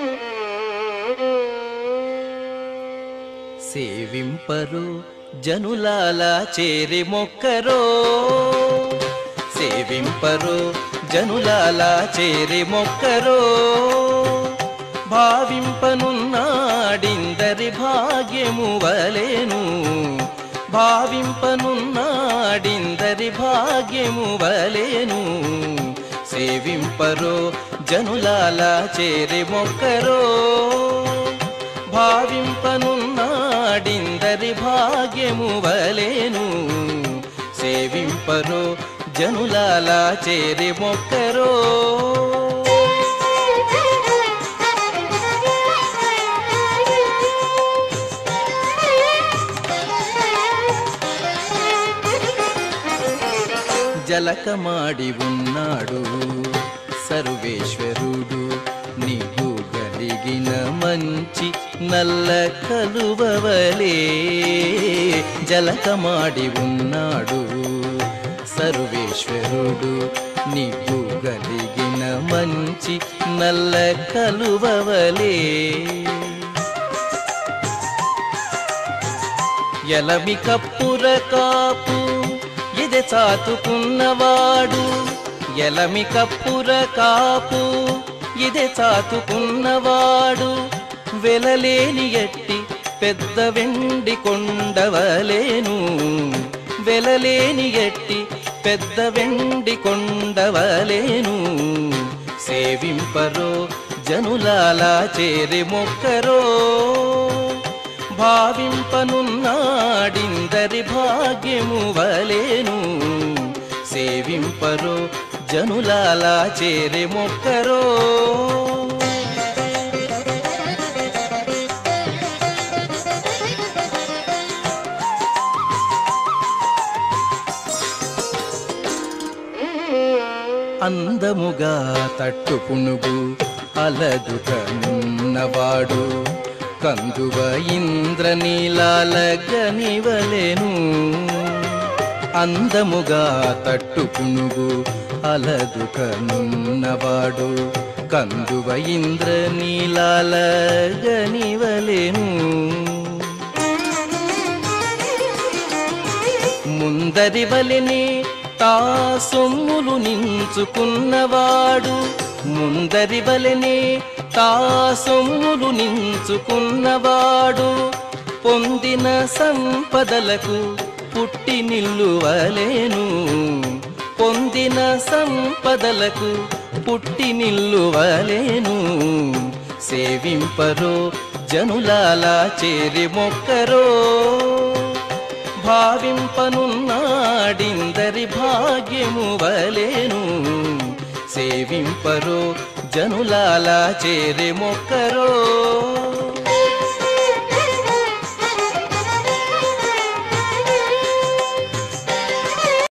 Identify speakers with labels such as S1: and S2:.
S1: సేవింపరు జనులాల చేరి మొక్కరో సేవింపరు జనులాల చేరి మొక్కరో భావింపనున్నాడిందరి భాగ్యము వలెను భావింపనున్నాడిందరి భాగ్యము వలెను సేవింపరో జనులాల చేరి మొక్కరో భావింపనున్నాడిందరి భాగ్యము వలెను సేవింపరో జనులాల చేరి మొక్కరో జలకమాడి ఉన్నాడు సర్వేశ్వరుడు నీకు కలిగిన మంచి నల్ల కలువవలే జలకమాడి ఉన్నాడు సర్వేశ్వరుడు నీకు కలిగిన మంచి నల్ల కలువవలే ఎలమి కప్పుర కాపు ఇది చాతుకున్నవాడు ఎలమి కప్పుర కాపు ఇది చాతుకున్నవాడు వెలలేని ఎట్టి పెద్ద వెండి కొండవలేను వెలలేని ఎట్టి పెద్ద వెండి కొండవలేను సేవింపరో జనులాల చేరి మొక్కరో భావింపనున్నాడిందరి భాగ్యము వలేను సేవింపరో జనులాల చేరి మొక్కరో అందముగా తట్టు పునుగు అలదుకనున్నవాడు కందువ ఇంద్రనీలాల గనివలెను అందముగా తట్టు పునుగు అలదుకనున్నవాడు కందువ ఇంద్రనీలాల గనివలెను ముందరి వలెనే తా సొమ్ములు నించుకున్నవాడు ముందరి వలెనే తా సొమ్ములు నించుకున్నవాడు పొందిన సంపదలకు పుట్టి నిల్లువలేను పొందిన సంపదలకు పుట్టి నిల్లువలేను సేవింపరో జనులాల చేరి మొక్కరో భావింపనున్నాడిందరి భాగ్యము వలేను సేవింపరో జనులాల చేరి మొక్కరో